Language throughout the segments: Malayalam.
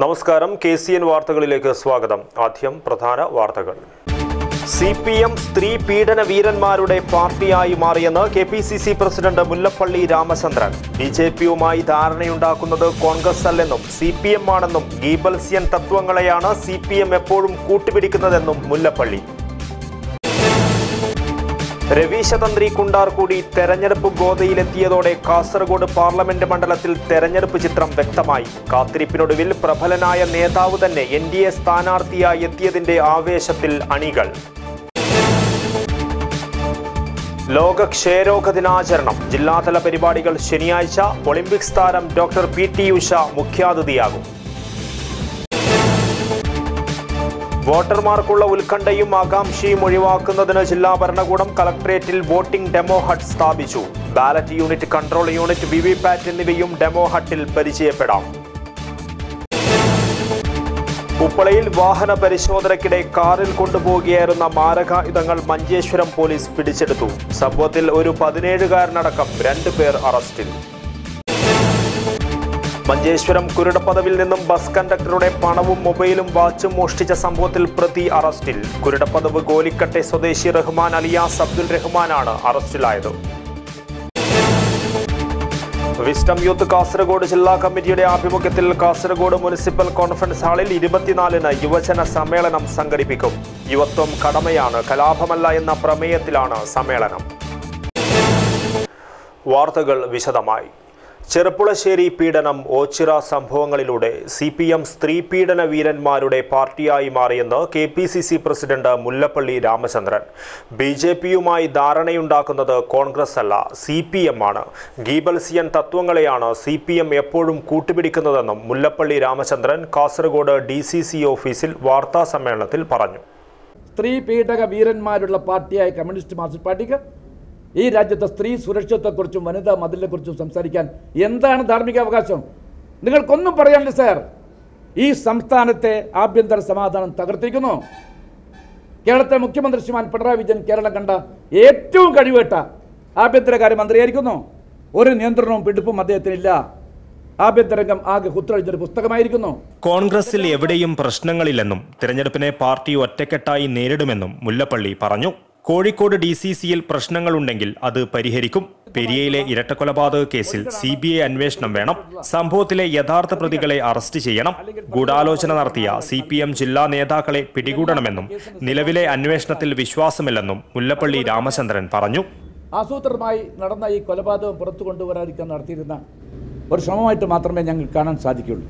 നമസ്കാരം കെ സി എൻ വാർത്തകളിലേക്ക് സ്വാഗതം ആദ്യം പ്രധാന വാർത്തകൾ സി പി എം സ്ത്രീ പീഡന വീരന്മാരുടെ പാർട്ടിയായി മാറിയെന്ന് K P C C president Mullappally Ramachandran B J പിയുമായി ധാരണയുണ്ടാക്കുന്നത് കോൺഗ്രസ് അല്ലെന്നും സി പി എം ആണെന്നും ഗീബൽസ്യൻ തത്വങ്ങളെയാണ് സി പി എം എപ്പോഴും കൂട്ടുപിടിക്കുന്നതെന്നും മുല്ലപ്പള്ളി രവീശതന്ത്രി കുണ്ടാർ കൂടി തെരഞ്ഞെടുപ്പ് ഗോതയിലെത്തിയതോടെ കാസർഗോഡ് പാർലമെന്റ് മണ്ഡലത്തിൽ തെരഞ്ഞെടുപ്പ് ചിത്രം വ്യക്തമായി കാത്തിരിപ്പിനൊടുവിൽ പ്രബലനായ നേതാവ് തന്നെ എൻ ഡി എ സ്ഥാനാർത്ഥിയായി എത്തിയതിന്റെ ആവേശത്തിൽ അണികൾ ലോക ക്ഷയരോഗ ദിനാചരണം ജില്ലാതല പരിപാടികൾ ശനിയാഴ്ച ഒളിമ്പിക്സ് താരം ഡോക്ടർ പി ടി ഉഷ മുഖ്യാതിഥിയാകും വോട്ടർമാർക്കുള്ള ഉത്കണ്ഠയും ആകാംക്ഷയും ഒഴിവാക്കുന്നതിന് ജില്ലാ ഭരണകൂടം കളക്ടറേറ്റിൽ വോട്ടിംഗ് ഡെമോ ഹട്ട് സ്ഥാപിച്ചു ballot unit control unit V V PAT എന്നിവയും ഡെമോ ഹട്ടിൽ പരിചയപ്പെടാം ഉപ്പളയിൽ വാഹന പരിശോധനയ്ക്കിടെ കാറിൽ കൊണ്ടുപോവുകയായിരുന്ന മാരകായുധങ്ങൾ മഞ്ചേശ്വരം പോലീസ് പിടിച്ചെടുത്തു സംഭവത്തിൽ ഒരു പതിനേഴുകാരനടക്കം രണ്ടു പേർ അറസ്റ്റിൽ മഞ്ചേശ്വരം കുരുടപ്പദവിൽ നിന്നും ബസ് കണ്ടക്ടറുടെ പണവും മൊബൈലും വാച്ചും മോഷ്ടിച്ച സംഭവത്തിൽ പ്രതി അറസ്റ്റിൽ കുരുടപ്പദവ് ഗോലിക്കട്ടെ സ്വദേശി റഹ്മാൻ അലിയാസ് അബ്ദുൽ റഹ്മാനാണ് അറസ്റ്റിലായത് വിസ്റ്റം യൂത്ത് കാസർഗോഡ് ജില്ലാ കമ്മിറ്റിയുടെ ആഭിമുഖ്യത്തിൽ കാസർഗോഡ് മുനിസിപ്പൽ കോൺഫറൻസ് ഹാളിൽ ഇരുപത്തിനാലിന് യുവജന സമ്മേളനം സംഘടിപ്പിക്കും യുവത്വം കടമയാണ് കലാപമല്ല എന്ന പ്രമേയത്തിലാണ് സമ്മേളനം വാർത്തകൾ വിശദമായി ചെറുപ്പുളശ്ശേരി പീഡനം ഓച്ചിറ സംഭവങ്ങളിലൂടെ സി പി എം സ്ത്രീ പീഡന വീരന്മാരുടെ പാർട്ടിയായി മാറിയെന്ന് K P C C president Mullappally Ramachandran B J പിയുമായി ധാരണയുണ്ടാക്കുന്നത് കോൺഗ്രസ് അല്ല സി പി എം ആണ് ഗീബൽസിയൻ തത്വങ്ങളെയാണ് സി പി എം എപ്പോഴും കൂട്ടുപിടിക്കുന്നതെന്നും Mullappally Ramachandran Kasaragod D C C ഓഫീസിൽ വാർത്താ സമ്മേളനത്തിൽ പറഞ്ഞു സ്ത്രീ പീഡക വീരന്മാരുള്ള പാർട്ടിയായ കമ്മ്യൂണിസ്റ്റ് മാർക്സിസ്റ്റ് പാർട്ടിക്ക് ഈ രാജ്യത്തെ സ്ത്രീ സുരക്ഷിതത്വത്തെക്കുറിച്ചും വനിതാ മതിലിനെക്കുറിച്ചും സംസാരിക്കാൻ എന്താണ് ധാർമ്മിക അവകാശം നിങ്ങൾക്കൊന്നും പറയാനില്ല സാർ ഈ സംസ്ഥാനത്തെ ആഭ്യന്തര സമാധാനം തകർത്തിരിക്കുന്നു കേരളത്തിലെ മുഖ്യമന്ത്രി ശ്രീമാൻ പിണറായി വിജയൻ കേരളം കണ്ട ഏറ്റവും കഴിവേട്ട ആഭ്യന്തരകാര്യ മന്ത്രിയായിരിക്കുന്നു ഒരു നിയന്ത്രണവും പിടിപ്പും അദ്ദേഹത്തിനില്ല ആഭ്യന്തരംഗം ആകെ കുത്തഴിച്ചൊരു പുസ്തകമായിരിക്കുന്നു കോൺഗ്രസിൽ എവിടെയും പ്രശ്നങ്ങളില്ലെന്നും തിരഞ്ഞെടുപ്പിനെ പാർട്ടി ഒറ്റക്കെട്ടായി നേരിടുമെന്നും മുല്ലപ്പള്ളി പറഞ്ഞു കോഴിക്കോട് ഡി സി സിയിൽ പ്രശ്നങ്ങളുണ്ടെങ്കിൽ അത് പരിഹരിക്കും പെരിയയിലെ ഇരട്ടക്കൊലപാതക കേസിൽ സി ബി ഐ അന്വേഷണം വേണം സംഭവത്തിലെ യഥാർത്ഥ പ്രതികളെ അറസ്റ്റ് ചെയ്യണം ഗൂഢാലോചന നടത്തിയ സി പി എം ജില്ലാ നേതാക്കളെ പിടികൂടണമെന്നും നിലവിലെ അന്വേഷണത്തിൽ വിശ്വാസമില്ലെന്നും മുല്ലപ്പള്ളി രാമചന്ദ്രൻ പറഞ്ഞു ആസൂത്രിതമായി നടന്ന ഈ കൊലപാതകം പുറത്തു കൊണ്ടുവരാതിരിക്കാൻ നടത്തിയിരുന്ന ഒരു ശ്രമമായിട്ട് മാത്രമേ ഞങ്ങൾ കാണാൻ സാധിക്കുകയുള്ളൂ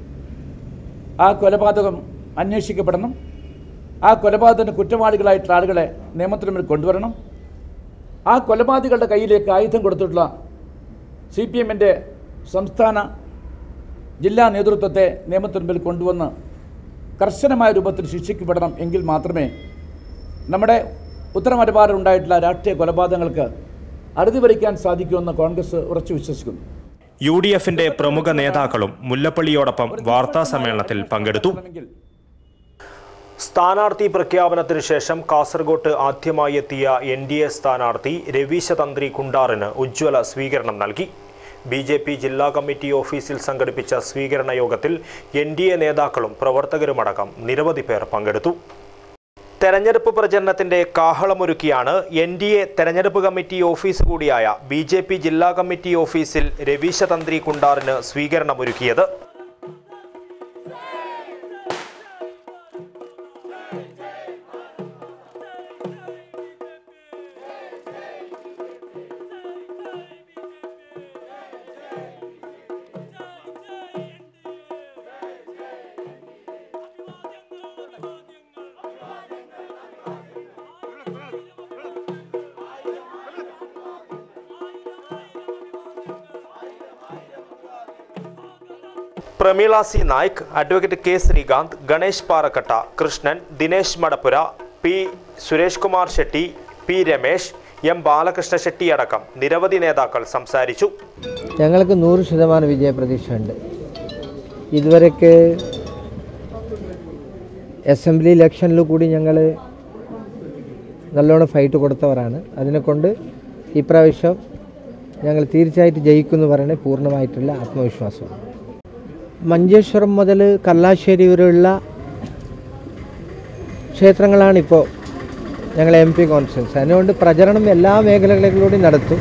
ആ കൊലപാതകം അന്വേഷിക്കപ്പെടണം ആ കൊലപാതകത്തിന് കുറ്റവാളികളായിട്ടുള്ള ആളുകളെ നിയമത്തിന് മുന്നിൽ കൊണ്ടുവരണം ആ കൊലപാതകളുടെ കയ്യിലേക്ക് ആയുധം കൊടുത്തിട്ടുള്ള സി പി എമ്മിൻ്റെ സംസ്ഥാന ജില്ലാ നേതൃത്വത്തെ നിയമത്തിന് മുമ്പിൽ കൊണ്ടുവന്ന് കർശനമായ രൂപത്തിൽ ശിക്ഷിക്കപ്പെടണം എങ്കിൽ മാത്രമേ നമ്മുടെ ഉത്തരമലബാറിലുണ്ടായിട്ടുള്ള രാഷ്ട്രീയ കൊലപാതകങ്ങൾക്ക് അറുതി വരിക്കാൻ സാധിക്കുമെന്ന് കോൺഗ്രസ് ഉറച്ചു വിശ്വസിക്കുന്നു യു ഡി എഫിന്റെ പ്രമുഖ നേതാക്കളും മുല്ലപ്പള്ളിയോടൊപ്പം വാർത്താ സമ്മേളനത്തിൽ പങ്കെടുത്തു സ്ഥാനാർത്ഥി പ്രഖ്യാപനത്തിന് ശേഷം കാസർഗോട്ട് ആദ്യമായി എത്തിയ എൻ ഡി എ സ്ഥാനാർത്ഥി രവീശ തന്ത്രി കുണ്ടാറിന് ഉജ്ജ്വല സ്വീകരണം നൽകി ബി ജെ പി ജില്ലാ കമ്മിറ്റി ഓഫീസിൽ സംഘടിപ്പിച്ച സ്വീകരണ യോഗത്തിൽ എൻ ഡി എ നേതാക്കളും പ്രവർത്തകരുമടക്കം നിരവധി പേർ പങ്കെടുത്തു തെരഞ്ഞെടുപ്പ് പ്രചരണത്തിന്റെ കാഹളമൊരുക്കിയാണ് എൻ ഡി എ തെരഞ്ഞെടുപ്പ് കമ്മിറ്റി ഓഫീസ് കൂടിയായ ബി ജെ പി ജില്ലാ കമ്മിറ്റി ഓഫീസിൽ രവീശ തന്ത്രി കുണ്ടാറിന് സ്വീകരണമൊരുക്കിയത് Prameela C Naik advocate K Srikanth Ganesh Parakkatta Krishnan Dinesh Madappura P Suresh Kumar Shetty P Ramesh M Balakrishna Shetty അടക്കം നിരവധി നേതാക്കൾ സംസാരിച്ചു ഞങ്ങൾക്ക് നൂറ് ശതമാനം വിജയപ്രതീക്ഷയുണ്ട് ഇതുവരെക്ക് അസംബ്ലി ഇലക്ഷനിൽ കൂടി ഞങ്ങൾ നല്ലോണം ഫൈറ്റ് കൊടുത്തവരാണ് അതിനെക്കൊണ്ട് ഇപ്രാവശ്യം ഞങ്ങൾ തീർച്ചയായിട്ടും ജയിക്കുമെന്ന് പറയുന്നത് പൂർണ്ണമായിട്ടുള്ള ആത്മവിശ്വാസമാണ് മഞ്ചേശ്വരം മുതൽ കല്ലാശ്ശേരി വരെയുള്ള ക്ഷേത്രങ്ങളാണിപ്പോൾ ഞങ്ങൾ എം പി കോൺഫറൻസ് അതുകൊണ്ട് പ്രചരണം എല്ലാ മേഖലകളിലൂടെയും നടത്തും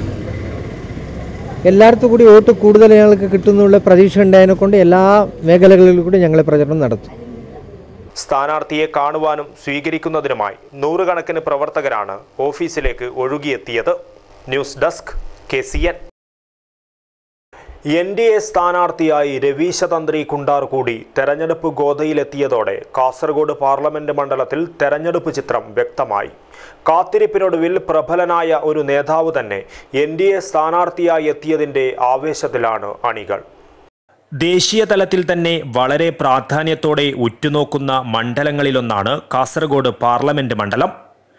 എല്ലായിടത്തും കൂടി വോട്ട് കൂടുതൽ ഞങ്ങൾക്ക് കിട്ടുന്നുള്ള പ്രതീക്ഷ ഉണ്ടായതിനെ കൊണ്ട് എല്ലാ മേഖലകളിലും കൂടി ഞങ്ങൾ പ്രചരണം നടത്തും സ്ഥാനാർത്ഥിയെ കാണുവാനും സ്വീകരിക്കുന്നതിനുമായി നൂറുകണക്കിന് പ്രവർത്തകരാണ് ഓഫീസിലേക്ക് ഒഴുകിയെത്തിയത് news desk K C N N D A സ്ഥാനാർത്ഥിയായി രവീശ തന്ത്രി കുണ്ടാർ കൂടി തെരഞ്ഞെടുപ്പ് ഗോതയിലെത്തിയതോടെ കാസർഗോഡ് പാർലമെന്റ് മണ്ഡലത്തിൽ തെരഞ്ഞെടുപ്പ് ചിത്രം വ്യക്തമായി കാത്തിരിപ്പിനൊടുവിൽ പ്രബലനായ ഒരു നേതാവ് തന്നെ എൻ ഡി എ സ്ഥാനാർത്ഥിയായി എത്തിയതിന്റെ ആവേശത്തിലാണ് അണികൾ ദേശീയ തലത്തിൽ തന്നെ വളരെ പ്രാധാന്യത്തോടെ ഉറ്റുനോക്കുന്ന മണ്ഡലങ്ങളിലൊന്നാണ് കാസർഗോഡ് പാർലമെന്റ് മണ്ഡലം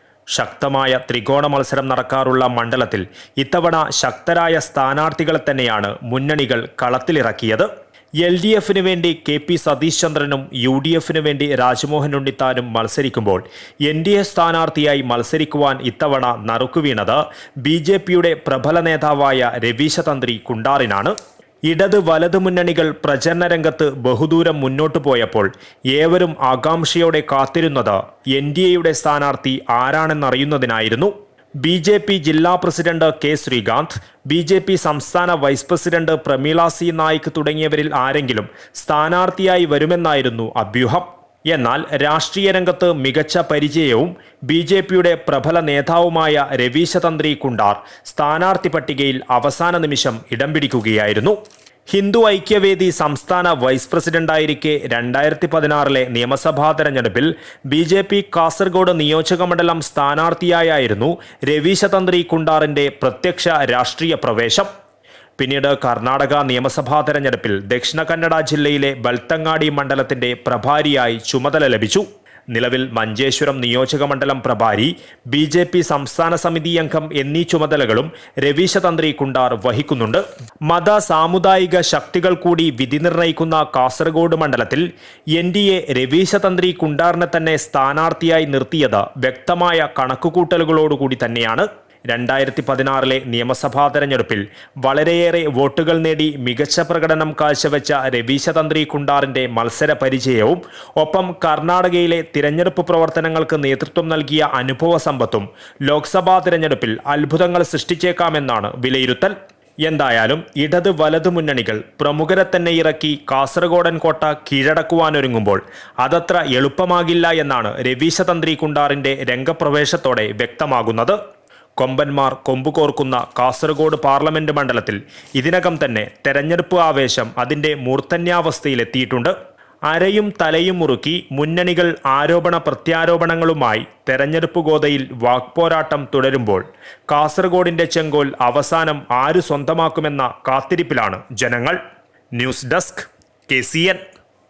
ശക്തമായ ത്രികോണ മത്സരം നടക്കാറുള്ള മണ്ഡലത്തിൽ ഇത്തവണ ശക്തരായ സ്ഥാനാർത്ഥികളെ തന്നെയാണ് മുന്നണികൾ കളത്തിലിറക്കിയത് എൽ ഡി എഫിന് വേണ്ടി കെ പി സതീഷ് ചന്ദ്രനും യു ഡി എഫിന് വേണ്ടി രാജ്മോഹൻ ഉണ്ണിത്താനും മത്സരിക്കുമ്പോൾ എൻ ഡി എ സ്ഥാനാർത്ഥിയായി മത്സരിക്കുവാൻ ഇത്തവണ നറുക്കുവീണത് ബി ജെ പിയുടെ പ്രബല നേതാവായ രവീശ തന്ത്രി കുണ്ടാറിനാണ് ഇടത് വലത് മുന്നണികൾ പ്രചരണ രംഗത്ത് ബഹുദൂരം മുന്നോട്ടു പോയപ്പോൾ ഏവരും ആകാംക്ഷയോടെ കാത്തിരുന്നത് എൻ ഡി എയുടെ സ്ഥാനാർത്ഥി ആരാണെന്നറിയുന്നതിനായിരുന്നു ബി ജെ പി ജില്ലാ president K Srikanth B J P സംസ്ഥാന vice president Prameela C Naik തുടങ്ങിയവരിൽ ആരെങ്കിലും സ്ഥാനാർത്ഥിയായി വരുമെന്നായിരുന്നു അഭ്യൂഹം എന്നാൽ രാഷ്ട്രീയ രംഗത്ത് മികച്ച പരിചയവും ബി ജെ പിയുടെ പ്രബല നേതാവുമായ രവീശ തന്ത്രി കുണ്ടാർ സ്ഥാനാർത്ഥി പട്ടികയിൽ അവസാന നിമിഷം ഇടം പിടിക്കുകയായിരുന്നു ഹിന്ദു ഐക്യവേദി സംസ്ഥാന വൈസ് പ്രസിഡന്റായിരിക്കെ രണ്ടായിരത്തി പതിനാറിലെ നിയമസഭാ തെരഞ്ഞെടുപ്പിൽ ബി ജെ പി കാസർഗോഡ് നിയോജക മണ്ഡലം സ്ഥാനാർത്ഥിയായിരുന്നു രവീശ തന്ത്രി കുണ്ടാറിന്റെ പ്രത്യക്ഷ രാഷ്ട്രീയ പ്രവേശം പിന്നീട് കർണാടക നിയമസഭാ തെരഞ്ഞെടുപ്പിൽ ദക്ഷിണ കന്നഡ ജില്ലയിലെ ബൽത്തങ്ങാടി മണ്ഡലത്തിന്റെ പ്രഭാരിയായി ചുമതല ലഭിച്ചു നിലവിൽ മഞ്ചേശ്വരം നിയോജക മണ്ഡലം പ്രഭാരി ബി ജെ പി സംസ്ഥാന സമിതി അംഗം എന്നീ ചുമതലകളും രവീശ തന്ത്രി കുണ്ടാർ വഹിക്കുന്നുണ്ട് മത സാമുദായിക ശക്തികൾ കൂടി വിധി നിർണയിക്കുന്ന കാസർഗോഡ് മണ്ഡലത്തിൽ എൻ ഡി എ രവീശ തന്ത്രി കുണ്ടാറിനെ തന്നെ സ്ഥാനാർത്ഥിയായി നിർത്തിയത് വ്യക്തമായ കണക്കുകൂട്ടലുകളോടുകൂടി തന്നെയാണ് രണ്ടായിരത്തി പതിനാറിലെ നിയമസഭാ തെരഞ്ഞെടുപ്പിൽ വളരെയേറെ വോട്ടുകൾ നേടി മികച്ച പ്രകടനം കാഴ്ചവെച്ച രവീശ തന്ത്രി കുണ്ടാറിന്റെ മത്സര പരിചയവും ഒപ്പം കർണാടകയിലെ തിരഞ്ഞെടുപ്പ് പ്രവർത്തനങ്ങൾക്ക് നേതൃത്വം നൽകിയ അനുഭവ സമ്പത്തും ലോക്സഭാ തിരഞ്ഞെടുപ്പിൽ അത്ഭുതങ്ങൾ സൃഷ്ടിച്ചേക്കാമെന്നാണ് വിലയിരുത്തൽ എന്തായാലും ഇടത് വലതു മുന്നണികൾ പ്രമുഖരെ തന്നെ ഇറക്കി കാസർഗോഡൻ കോട്ട കീഴടക്കുവാനൊരുങ്ങുമ്പോൾ അതത്ര എളുപ്പമാകില്ല എന്നാണ് രവീശ തന്ത്രി കുണ്ടാറിന്റെ രംഗപ്രവേശത്തോടെ വ്യക്തമാകുന്നത് കൊമ്പന്മാർ കൊമ്പുകോർക്കുന്ന കാസർഗോഡ് പാർലമെന്റ് മണ്ഡലത്തിൽ ഇതിനകം തന്നെ തെരഞ്ഞെടുപ്പ് ആവേശം അതിന്റെ മൂർധന്യാവസ്ഥയിലെത്തിയിട്ടുണ്ട് അരയും തലയും മുറുക്കി മുന്നണികൾ ആരോപണ പ്രത്യാരോപണങ്ങളുമായി തെരഞ്ഞെടുപ്പ് ഗോതയിൽ വാക്പോരാട്ടം തുടരുമ്പോൾ കാസർഗോഡിന്റെ ചെങ്കോൽ അവസാനം ആര് സ്വന്തമാക്കുമെന്ന കാത്തിരിപ്പിലാണ് ജനങ്ങൾ news desk K C N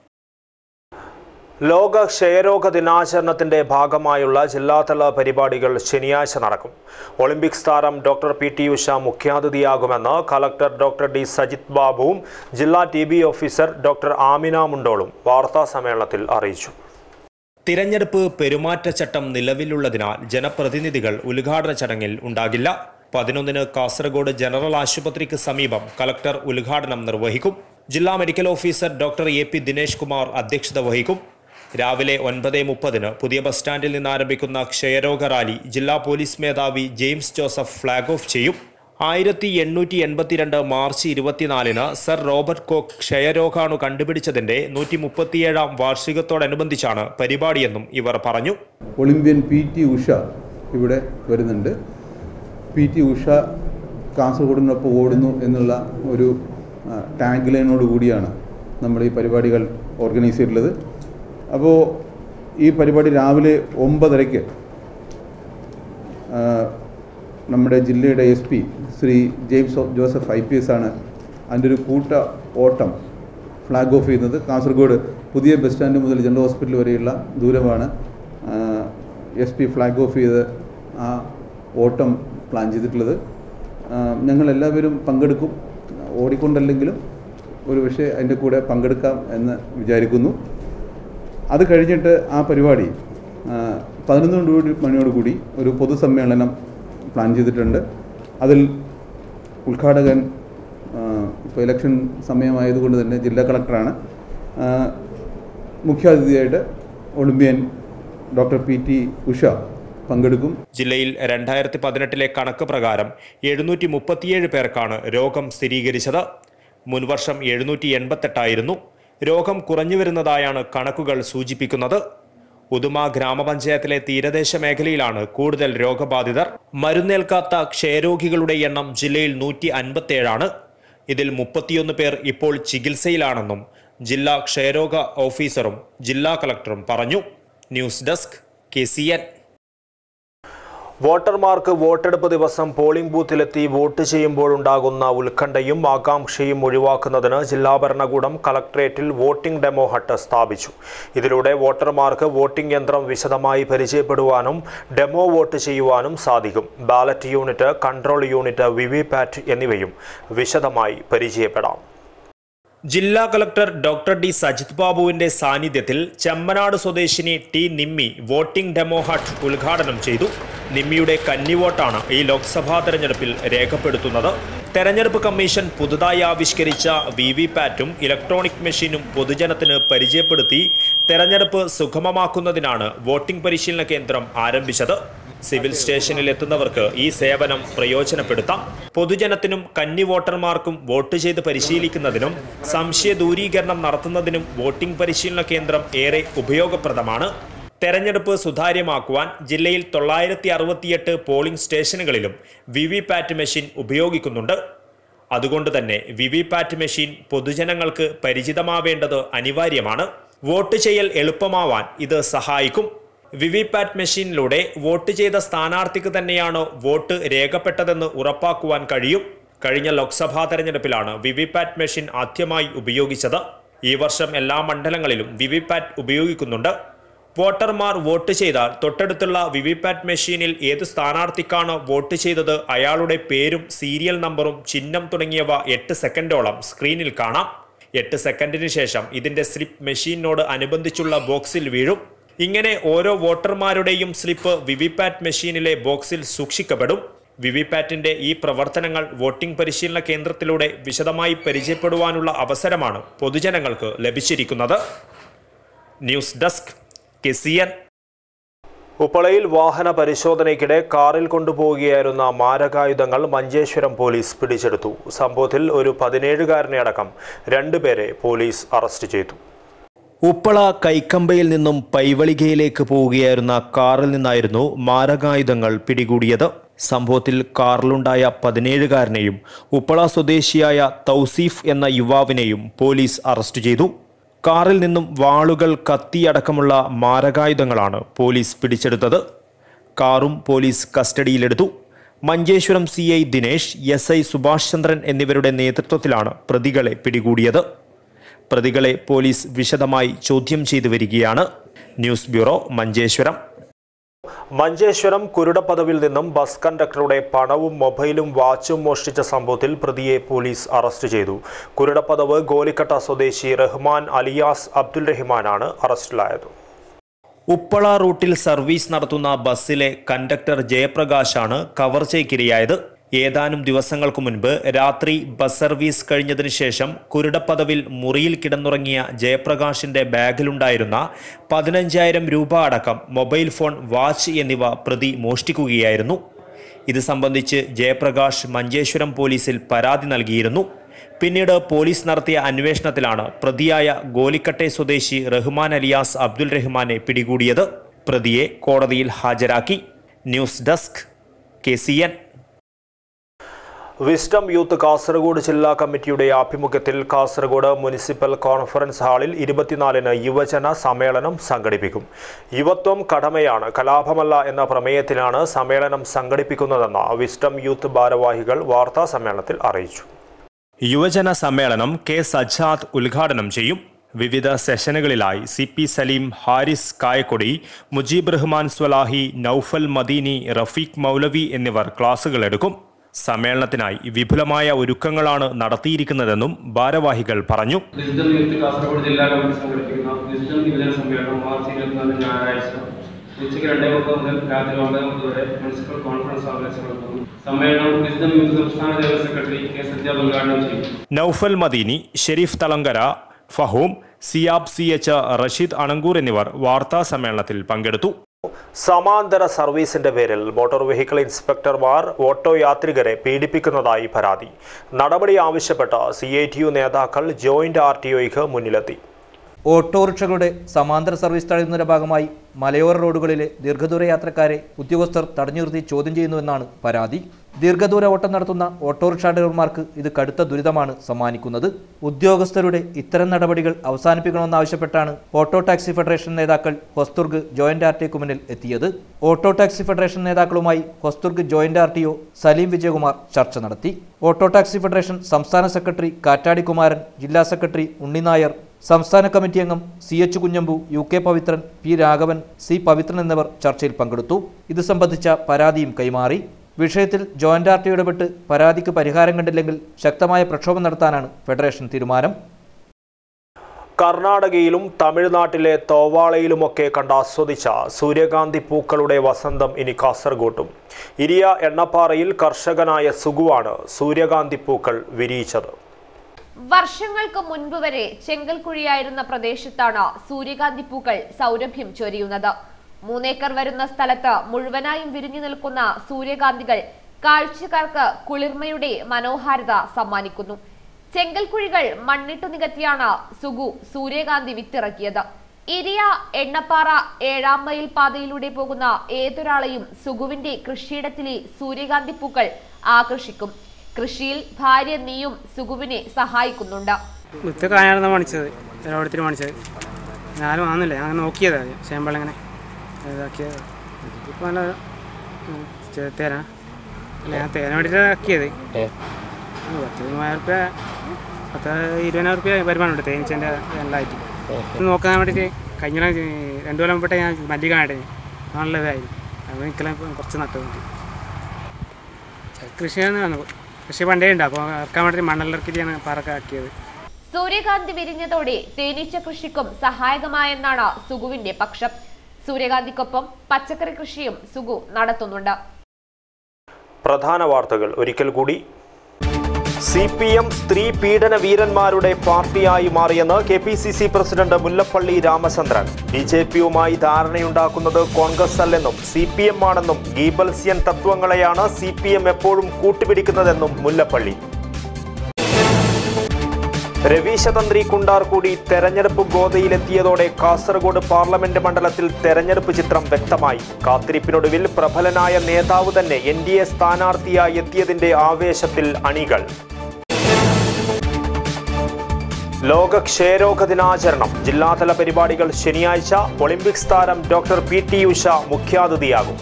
ലോക ക്ഷയരോഗ ദിനാചരണത്തിന്റെ ഭാഗമായുള്ള ജില്ലാതല പരിപാടികൾ ശനിയാഴ്ച നടക്കും ഒളിമ്പിക്സ് താരം ഡോക്ടർ പി ടി ഉഷ മുഖ്യാതിഥിയാകുമെന്ന് കളക്ടർ ഡോക്ടർ ഡി സജിത് ബാബുവും ജില്ലാ T B officer doctor Amina മുണ്ടോളും വാർത്താ സമ്മേളനത്തിൽ അറിയിച്ചു തിരഞ്ഞെടുപ്പ് പെരുമാറ്റച്ചട്ടം നിലവിലുള്ളതിനാൽ ജനപ്രതിനിധികൾ ഉദ്ഘാടന ചടങ്ങിൽ ഉണ്ടാകില്ല പതിനൊന്നിന് കാസർഗോഡ് ജനറൽ ആശുപത്രിക്ക് സമീപം കളക്ടർ ഉദ്ഘാടനം നിർവഹിക്കും ജില്ലാ medical officer doctor A P Dinesh Kumar അധ്യക്ഷത വഹിക്കും രാവിലെ ഒൻപത് മുപ്പതിന് പുതിയ ബസ് സ്റ്റാൻഡിൽ നിന്ന് ആരംഭിക്കുന്ന ക്ഷയരോഗ റാലി ജില്ലാ പോലീസ് മേധാവി ജെയിംസ് ജോസഫ് ഫ്ളാഗ് ഓഫ് ചെയ്യും ആയിരത്തി എണ്ണൂറ്റി എൺപത്തിരണ്ട് മാർച്ച് ഇരുപത്തിനാലിന് സർ റോബർട്ട് കോക്ക് ക്ഷയരോഗാണു കണ്ടുപിടിച്ചതിന്റെ നൂറ്റി മുപ്പത്തിയേഴാം വാർഷികത്തോടനുബന്ധിച്ചാണ് പരിപാടിയെന്നും ഇവർ പറഞ്ഞു ഒളിമ്പ്യൻ പി ടി ഉഷ ഇവിടെ വരുന്നുണ്ട് പി ടി ഉഷ കാസർഗോഡിനൊപ്പം ഓടുന്നു എന്നുള്ള ഒരു ടാഗ് ലൈനോട് കൂടിയാണ് നമ്മൾ ഈ പരിപാടികൾ ഓർഗനൈസ് ചെയ്തിട്ടുള്ളത് അപ്പോൾ ഈ പരിപാടി രാവിലെ ഒമ്പതരയ്ക്ക് ആ, നമ്മുടെ ജില്ലയുടെ S P Shri James Joseph I P S ആണ് അതിൻ്റെ ഒരു കൂട്ട ഓട്ടം ഫ്ലാഗ് ഓഫ് ചെയ്യുന്നത് കാസർഗോഡ് പുതിയ ബസ് സ്റ്റാൻഡ് മുതൽ ജനറൽ ഹോസ്പിറ്റൽ വരെയുള്ള ദൂരമാണ് എസ് പി ഫ്ലാഗ് ഓഫ് ചെയ്ത് ആ ഓട്ടം പ്ലാൻ ചെയ്തിട്ടുള്ളത് ആ, ഞങ്ങളെല്ലാവരും പങ്കെടുക്കും ഓടിക്കൊണ്ടല്ലെങ്കിലും ഒരു പക്ഷേ അതിൻ്റെ കൂടെ പങ്കെടുക്കാം എന്ന് വിചാരിക്കുന്നു അത് കഴിഞ്ഞിട്ട് ആ പരിപാടി ആ, പതിനൊന്ന് കൂടി മണിയോടുകൂടി ഒരു പൊതുസമ്മേളനം പ്ലാൻ ചെയ്തിട്ടുണ്ട് അതിൽ ഉദ്ഘാടകൻ ഇപ്പോൾ ഇലക്ഷൻ സമയമായതുകൊണ്ട് തന്നെ ജില്ലാ കളക്ടറാണ് ആ, മുഖ്യാതിഥിയായിട്ട് Olympian doctor P T Usha പങ്കെടുക്കും ജില്ലയിൽ രണ്ടായിരത്തി പതിനെട്ടിലെ കണക്ക് പ്രകാരം എഴുന്നൂറ്റി മുപ്പത്തിയേഴ് പേർക്കാണ് രോഗം സ്ഥിരീകരിച്ചത് മുൻവർഷം എഴുന്നൂറ്റി എൺപത്തെട്ടായിരുന്നു രോഗം കുറഞ്ഞു വരുന്നതായാണ് കണക്കുകൾ സൂചിപ്പിക്കുന്നത് ഉദുമ ഗ്രാമപഞ്ചായത്തിലെ തീരദേശ മേഖലയിലാണ് കൂടുതൽ രോഗബാധിതർ മരുന്നേൽക്കാത്ത ക്ഷയരോഗികളുടെ എണ്ണം ജില്ലയിൽ നൂറ്റി അൻപത്തേഴാണ് ഇതിൽ മുപ്പത്തിയൊന്ന് പേർ ഇപ്പോൾ ചികിത്സയിലാണെന്നും ജില്ലാ ക്ഷയരോഗ ഓഫീസറും ജില്ലാ കളക്ടറും പറഞ്ഞു news desk K C N വോട്ടർമാർക്ക് വോട്ടെടുപ്പ് ദിവസം പോളിംഗ് ബൂത്തിലെത്തി വോട്ട് ചെയ്യുമ്പോഴുണ്ടാകുന്ന ഉത്കണ്ഠയും ആകാംക്ഷയും ഒഴിവാക്കുന്നതിന് ജില്ലാ ഭരണകൂടം കളക്ട്രേറ്റിൽ വോട്ടിംഗ് ഡെമോ ഹട്ട് സ്ഥാപിച്ചു ഇതിലൂടെ വോട്ടർമാർക്ക് വോട്ടിംഗ് യന്ത്രം വിശദമായി പരിചയപ്പെടുവാനും ഡെമോ വോട്ട് ചെയ്യുവാനും സാധിക്കും ballot unit control unit VVPAT എന്നിവയും വിശദമായി പരിചയപ്പെടാം ജില്ലാ കളക്ടർ ഡോക്ടർ ഡി സജിത് ബാബുവിന്റെ സാന്നിധ്യത്തിൽ ചെമ്മനാട് സ്വദേശിനി T Nimmi voting demo hut ഉദ്ഘാടനം ചെയ്തു നിമ്മിയുടെ കന്നിവോട്ടാണ് ഈ ലോക്സഭാ തെരഞ്ഞെടുപ്പിൽ രേഖപ്പെടുത്തുന്നത് തെരഞ്ഞെടുപ്പ് കമ്മീഷൻ പുതുതായി ആവിഷ്കരിച്ച വി വി പാറ്റും ഇലക്ട്രോണിക് മെഷീനും പൊതുജനത്തിന് പരിചയപ്പെടുത്തി തെരഞ്ഞെടുപ്പ് സുഗമമാക്കുന്നതിനാണ് വോട്ടിംഗ് പരിശീലന കേന്ദ്രം ആരംഭിച്ചത് സിവിൽ സ്റ്റേഷനിൽ എത്തുന്നവർക്ക് ഈ സേവനം പ്രയോജനപ്പെടുത്താം പൊതുജനത്തിനും കന്നി വോട്ടർമാർക്കും വോട്ട് ചെയ്ത് പരിശീലിക്കുന്നതിനും സംശയ ദൂരീകരണം നടത്തുന്നതിനും വോട്ടിംഗ് പരിശീലന കേന്ദ്രം ഏറെ ഉപയോഗപ്രദമാണ് തെരഞ്ഞെടുപ്പ് സുതാര്യമാക്കുവാൻ ജില്ലയിൽ തൊള്ളായിരത്തി അറുപത്തിയെട്ട് പോളിംഗ് സ്റ്റേഷനുകളിലും വി വി പാറ്റ് മെഷീൻ ഉപയോഗിക്കുന്നുണ്ട് അതുകൊണ്ട് തന്നെ വി വി പാറ്റ് മെഷീൻ പൊതുജനങ്ങൾക്ക് പരിചിതമാവേണ്ടത് അനിവാര്യമാണ് വോട്ട് ചെയ്യൽ എളുപ്പമാവാൻ ഇത് സഹായിക്കും വി വി പാറ്റ് മെഷീനിലൂടെ വോട്ട് ചെയ്ത സ്ഥാനാർത്ഥിക്ക് തന്നെയാണോ വോട്ട് രേഖപ്പെട്ടതെന്ന് ഉറപ്പാക്കുവാൻ കഴിയും കഴിഞ്ഞ ലോക്സഭാ തെരഞ്ഞെടുപ്പിലാണ് വി വി പാറ്റ് മെഷീൻ ആദ്യമായി ഉപയോഗിച്ചത് ഈ വർഷം എല്ലാ മണ്ഡലങ്ങളിലും വി വി പാറ്റ് ഉപയോഗിക്കുന്നുണ്ട് വോട്ടർമാർ വോട്ട് ചെയ്താൽ തൊട്ടടുത്തുള്ള വി വി പാറ്റ് മെഷീനിൽ ഏത് സ്ഥാനാർത്ഥിക്കാണോ വോട്ട് ചെയ്തത് അയാളുടെ പേരും സീരിയൽ നമ്പറും ചിഹ്നം തുടങ്ങിയവ എട്ട് സെക്കൻഡോളം സ്ക്രീനിൽ കാണാം എട്ട് സെക്കൻഡിന് ശേഷം ഇതിന്റെ സ്ലിപ്പ് മെഷീനോട് അനുബന്ധിച്ചുള്ള ബോക്സിൽ വീഴും ഇങ്ങനെ ഓരോ വോട്ടർമാരുടെയും സ്ലിപ്പ് വിവിപാറ്റ് മെഷീനിലെ ബോക്സിൽ സൂക്ഷിക്കപ്പെടും വിവിപാറ്റിന്റെ ഈ പ്രവർത്തനങ്ങൾ വോട്ടിംഗ് പരിശീലന കേന്ദ്രത്തിലൂടെ വിശദമായി പരിചയപ്പെടുവാനുള്ള അവസരമാണ് പൊതുജനങ്ങൾക്ക് ലഭിച്ചിരിക്കുന്നത് news desk K C N ഉപ്പളയിൽ വാഹന പരിശോധനയ്ക്കിടെ കാറിൽ കൊണ്ടുപോവുകയായിരുന്ന മാരകായുധങ്ങൾ മഞ്ചേശ്വരം പോലീസ് പിടിച്ചെടുത്തു സംഭവത്തിൽ ഒരു പതിനേഴുകാരനെ അടക്കം രണ്ടുപേരെ പോലീസ് അറസ്റ്റ് ചെയ്തു ഉപ്പള കൈക്കമ്പയിൽ നിന്നും പൈവളികയിലേക്ക് പോവുകയായിരുന്ന കാറിൽ നിന്നായിരുന്നു മാരകായുധങ്ങൾ പിടികൂടിയത് സംഭവത്തിൽ കാറിലുണ്ടായ പതിനേഴുകാരനെയും ഉപ്പള സ്വദേശിയായ തൗസീഫ് എന്ന യുവാവിനെയും പോലീസ് അറസ്റ്റ് ചെയ്തു കാറിൽ നിന്നും വാളുകൾ കത്തിയടക്കമുള്ള മാരകായുധങ്ങളാണ് പോലീസ് പിടിച്ചെടുത്തത് കാറും പോലീസ് കസ്റ്റഡിയിലെടുത്തു Manjeshwaram C I Dinesh S I Subhash Chandran എന്നിവരുടെ നേതൃത്വത്തിലാണ് പ്രതികളെ പിടികൂടിയത് പ്രതികളെ പോലീസ് വിശദമായി ചോദ്യം ചെയ്തു വരികയാണ് ന്യൂസ് ബ്യൂറോ മഞ്ചേശ്വരം മഞ്ചേശ്വരം കുരുടപ്പദവിൽ നിന്നും ബസ് കണ്ടക്ടറുടെ പണവും മൊബൈലും വാച്ചും മോഷ്ടിച്ച സംഭവത്തിൽ പ്രതിയെ പോലീസ് അറസ്റ്റ് ചെയ്തു കുരുടപ്പദവ് ഗോലിക്കട്ട സ്വദേശി റഹ്മാൻ അലിയാസ് അബ്ദുൽ റഹ്മാനാണ് അറസ്റ്റിലായത് ഉപ്പള റൂട്ടിൽ സർവീസ് നടത്തുന്ന ബസ്സിലെ കണ്ടക്ടർ ജയപ്രകാശാണ് കവർച്ചയ്ക്കിരയായത് ഏതാനും ദിവസങ്ങൾക്കു മുൻപ് രാത്രി ബസ് സർവീസ് കഴിഞ്ഞതിനു ശേഷം കുരുടപ്പദവിൽ മുറിയിൽ കിടന്നുറങ്ങിയ ജയപ്രകാശിന്റെ ബാഗിലുണ്ടായിരുന്ന പതിനഞ്ചായിരം രൂപ അടക്കം മൊബൈൽ ഫോൺ വാച്ച് എന്നിവ പ്രതി മോഷ്ടിക്കുകയായിരുന്നു ഇത് സംബന്ധിച്ച് ജയപ്രകാശ് മഞ്ചേശ്വരം പോലീസിൽ പരാതി നൽകിയിരുന്നു പിന്നീട് പോലീസ് നടത്തിയ അന്വേഷണത്തിലാണ് പ്രതിയായ ഗോലിക്കട്ടെ സ്വദേശി റഹ്മാൻ അലിയാസ് അബ്ദുൽ റഹ്മാനെ പിടികൂടിയത് പ്രതിയെ കോടതിയിൽ ഹാജരാക്കി news desk K C N wisdom youth Kasaragod ജില്ലാ കമ്മിറ്റിയുടെ ആഭിമുഖ്യത്തിൽ കാസർഗോഡ് മുനിസിപ്പൽ കോൺഫറൻസ് ഹാളിൽ ഇരുപത്തിനാലിന് യുവജന സമ്മേളനം സംഘടിപ്പിക്കും യുവത്വം കടമയാണ് കലാപമല്ല എന്ന പ്രമേയത്തിലാണ് സമ്മേളനം സംഘടിപ്പിക്കുന്നതെന്ന് വിസ്ഡം യൂത്ത് ഭാരവാഹികൾ വാർത്താ സമ്മേളനത്തിൽ അറിയിച്ചു യുവജന സമ്മേളനം കെ സജ്ജാദ് ഉദ്ഘാടനം ചെയ്യും വിവിധ സെഷനുകളിലായി സി പി സലീം ഹാരിസ് കായക്കൊടി മുജീബ് റഹ്മാൻ സ്വലാഹി നൌഫൽ മദീനി റഫീഖ് മൗലവി എന്നിവർ ക്ലാസുകൾ എടുക്കും സമ്മേളനത്തിനായി വിപുലമായ ഒരുക്കങ്ങളാണ് നടത്തിയിരിക്കുന്നതെന്നും ഭാരവാഹികൾ പറഞ്ഞു വിസ്ഡം യൂത്ത് കാസർഗോഡ് ജില്ലാ കമ്മിറ്റി സംഘടിപ്പിക്കുന്ന വിസ്ഡം യുവജന സമ്മേളനം മാർച്ച് ഇരുപത്തിനാല് ഞായറാഴ്ച ഉച്ചയ്ക്ക് രണ്ടേ മുപ്പത് മുതൽ രാത്രി ഒമ്പത് മുപ്പത് വരെ മുനിസിപ്പൽ കോൺഫറൻസ് ഹാളിൽ നടത്തുന്നു സമ്മേളനം വിശുദ്ധം യൂത്ത് സംസ്ഥാന ജനറൽ സെക്രട്ടറി കെ സജ്ജാദ് ഉദ്ഘാടനം ചെയ്യും നൌഫൽ മദീനി ഷെരീഫ് തളങ്കര ഫഹൂം സിയാബ് സി എച്ച് റഷീദ് അണങ്കൂർ എന്നിവർ വാർത്താ സമ്മേളനത്തിൽ പങ്കെടുത്തു സമാന്തര സർവീസിന്റെ പേരിൽ മോട്ടോർ വെഹിക്കിൾ ഇൻസ്പെക്ടർമാർ ഓട്ടോ യാത്രികരെ പീഡിപ്പിക്കുന്നതായി പരാതി നടപടി ആവശ്യപ്പെട്ട സി ഐ ടി യു നേതാക്കൾ ജോയിന്റ് ആർ ടി ഒയ്ക്ക് മുന്നിലെത്തി ഓട്ടോറിക്ഷകളുടെ സമാന്തര സർവീസ് തടയുന്നതിന്റെ ഭാഗമായി മലയോര റോഡുകളിലെ ദീർഘദൂര യാത്രക്കാരെ ഉദ്യോഗസ്ഥർ തടഞ്ഞു നിർത്തി ചോദ്യം ചെയ്യുന്നുവെന്നാണ് പരാതി ദീർഘദൂര ഓട്ടം നടത്തുന്ന ഓട്ടോറിക്ഷ ഡ്രൈവർമാർക്ക് ഇത് കടുത്ത ദുരിതമാണ് സമ്മാനിക്കുന്നത് ഉദ്യോഗസ്ഥരുടെ ഇത്തരം നടപടികൾ അവസാനിപ്പിക്കണമെന്നാവശ്യപ്പെട്ടാണ് ഓട്ടോ ടാക്സി ഫെഡറേഷൻ നേതാക്കൾ ഹൊസ്തുർഗ് ജോയിന്റ് ആർ ടിക്ക് മുന്നിൽ എത്തിയത് ഓട്ടോ ടാക്സി ഫെഡറേഷൻ നേതാക്കളുമായി Hosdurg joint R T O Salim Vijayakumar ചർച്ച നടത്തി ഓട്ടോ ടാക്സി ഫെഡറേഷൻ സംസ്ഥാന സെക്രട്ടറി കാറ്റാടി കുമാരൻ ജില്ലാ സെക്രട്ടറി ഉണ്ണിനായർ സംസ്ഥാന കമ്മിറ്റി അംഗം C H Kunhambu U K Pavithran P Raghavan C Pavithran എന്നിവർ ചർച്ചയിൽ പങ്കെടുത്തു ഇത് സംബന്ധിച്ച പരാതിയും കൈമാറി വിഷയത്തിൽ ജോയിന്റ് ആർ ടി ഇടപെട്ട് പരാതിക്ക് പരിഹാരം കണ്ടില്ലെങ്കിൽ ശക്തമായ പ്രക്ഷോഭം നടത്താനാണ് ഫെഡറേഷൻ തീരുമാനം കർണാടകയിലും തമിഴ്നാട്ടിലെ തോവാളയിലുമൊക്കെ കണ്ടാസ്വദിച്ച സൂര്യകാന്തി പൂക്കളുടെ വസന്തം ഇനി കാസർഗോട്ടും ഇരിയ എണ്ണപ്പാറയിൽ കർഷകനായ സുഗുവാണ് സൂര്യകാന്തി പൂക്കൾ വിരിയിച്ചത് വർഷങ്ങൾക്ക് മുൻപ് വരെ ചെങ്കൽക്കുഴിയായിരുന്ന പ്രദേശത്താണ് സൂര്യകാന്തി പൂക്കൾ സൗരഭ്യം ചൊരിയുന്നത് മൂന്നേക്കർ വരുന്ന സ്ഥലത്ത് മുഴുവനായും വിരിഞ്ഞു നിൽക്കുന്ന സൂര്യകാന്തികൾ കാഴ്ചക്കാർക്ക് കുളിർമയുടെ മനോഹാരിത സമ്മാനിക്കുന്നു ചെങ്കൽക്കുഴികൾ മണ്ണിട്ടു നികത്തിയാണ് സുഗു സൂര്യകാന്തി വിത്തിറക്കിയത് ഇരിയ എണ്ണപ്പാറ ഏഴാം മൈൽ പാതയിലൂടെ പോകുന്ന ഏതൊരാളെയും സുഗുവിന്റെ കൃഷിയിടത്തിലെ സൂര്യകാന്തി പൂക്കൾ ആകർഷിക്കും കൃഷിയിൽ ഭാര്യ നീയും സുഗുവിനെ സഹായിക്കുന്നുണ്ട് വിത്ത് കായാണ് മേടിച്ചത് ഒരിടത്തിൽ മേടിച്ചത് ഞാനും ആന്നില്ല ഞാൻ നോക്കിയതാണ് ചേമ്പൾ ഇങ്ങനെ ഇതാക്കിയത് ഇപ്പം നല്ല ഉം, ചെ- തേന അല്ല ഞാൻ തേന വേണ്ടിയിട്ട് ആക്കിയത് ആ, പത്ത് മൂവായിരം റുപ്യ പത്ത് ഇരുപതിനായിരം റുപ്യ വരുമാനമുണ്ട് തേനീച്ചൻ്റെ എല്ലായിട്ട് ഇത് നോക്കാൻ വേണ്ടിയിട്ട് കഴിഞ്ഞ കൊല്ലം, ഏ, രണ്ടു കൊല്ലം മുമ്പത്തെ ഞാൻ മല്ലിക വേണ്ടത് നല്ല ഇതായിരുന്നു അത് നിൽക്കലാം കുറച്ച് നട്ടു വേണ്ടി കൃഷിയാണ് വന്നത്. കൃഷി പണ്ടേ ഉണ്ട് അപ്പോൾ ഇറക്കാൻ വേണ്ടി മണ്ണെല്ലാം പാറൊക്കെ ആക്കിയത് സൂര്യകാന്തി വിരിഞ്ഞതോടെ തേനീച്ച കൃഷിക്കും സഹായകമായെന്നാണ് സുഗുവിന്റെ പക്ഷം സൂര്യകാന്തിക്കൊപ്പം പച്ചക്കറി കൃഷിയും സുഗു നടത്തുന്നുണ്ട് പ്രധാന വാർത്തകൾ ഒരിക്കൽ കൂടി സി പി എം സ്ത്രീ പീഡന വീരന്മാരുടെ പാർട്ടിയായി മാറിയെന്ന് K P C C president Mullappally Ramachandran B J പിയുമായി ധാരണയുണ്ടാക്കുന്നത് കോൺഗ്രസ് അല്ലെന്നും സി പി എം ആണെന്നും ഗീബൽസ്യൻ തത്വങ്ങളെയാണ് സി പി എം എപ്പോഴും കൂട്ടുപിടിക്കുന്നതെന്നും മുല്ലപ്പള്ളി രവീശതന്ത്രി കുണ്ടാർ കൂടി തെരഞ്ഞെടുപ്പ് ഗോതയിലെത്തിയതോടെ കാസർഗോഡ് പാർലമെന്റ് മണ്ഡലത്തിൽ തെരഞ്ഞെടുപ്പ് ചിത്രം വ്യക്തമായി കാത്തിരിപ്പിനൊടുവിൽ പ്രബലനായ നേതാവ് തന്നെ എൻ ഡി എ സ്ഥാനാർത്ഥിയായി എത്തിയതിന്റെ ആവേശത്തിൽ അണികൾ ലോക ക്ഷയരോഗ ദിനാചരണം ജില്ലാതല പരിപാടികൾ ശനിയാഴ്ച ഒളിമ്പിക്സ് താരം ഡോക്ടർ പി ടി ഉഷ മുഖ്യാതിഥിയാകും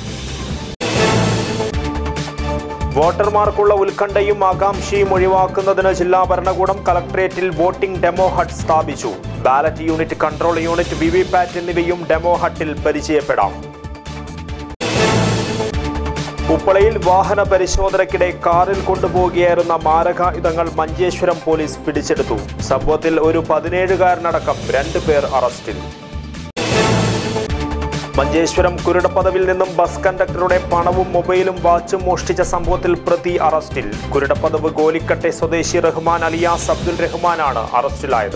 വോട്ടർമാർക്കുള്ള ഉത്കണ്ഠയും ആകാംക്ഷയും ഒഴിവാക്കുന്നതിന് ജില്ലാ ഭരണകൂടം കളക്ടറേറ്റിൽ വോട്ടിംഗ് ഡെമോ ഹട്ട് സ്ഥാപിച്ചു ballot unit control unit V V PAT എന്നിവയും ഡെമോ ഹട്ടിൽ പരിചയപ്പെടാം ഉപ്പളയിൽ വാഹന പരിശോധനയ്ക്കിടെ കാറിൽ കൊണ്ടുപോകുകയായിരുന്ന മാരകായുധങ്ങൾ മഞ്ചേശ്വരം പോലീസ് പിടിച്ചെടുത്തു സംഭവത്തിൽ ഒരു പതിനേഴുകാരനടക്കം രണ്ടു പേർ അറസ്റ്റിൽ മഞ്ചേശ്വരം കുരുടപ്പദവിൽ നിന്നും ബസ് കണ്ടക്ടറുടെ പണവും മൊബൈലും വാച്ചും മോഷ്ടിച്ച സംഭവത്തിൽ പ്രതി അറസ്റ്റിൽ കുരുടപ്പദവ് ഗോലിക്കട്ടെ സ്വദേശി റഹ്മാൻ അലിയാസ് അബ്ദുൽ റഹ്മാനാണ് അറസ്റ്റിലായത്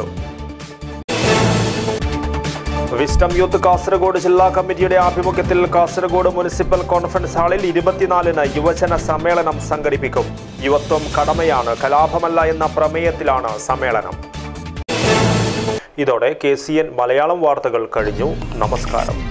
വിസ്റ്റം യൂത്ത് കാസർഗോഡ് ജില്ലാ കമ്മിറ്റിയുടെ ആഭിമുഖ്യത്തിൽ കാസർഗോഡ് മുനിസിപ്പൽ കോൺഫറൻസ് ഹാളിൽ ഇരുപത്തിനാലിന് യുവജന സമ്മേളനം സംഘടിപ്പിക്കും യുവത്വം കടമയാണ് കലാപമല്ല എന്ന പ്രമേയത്തിലാണ് സമ്മേളനം ഇതോടെ കെ സി എൻ മലയാളം വാർത്തകൾ കഴിഞ്ഞു നമസ്കാരം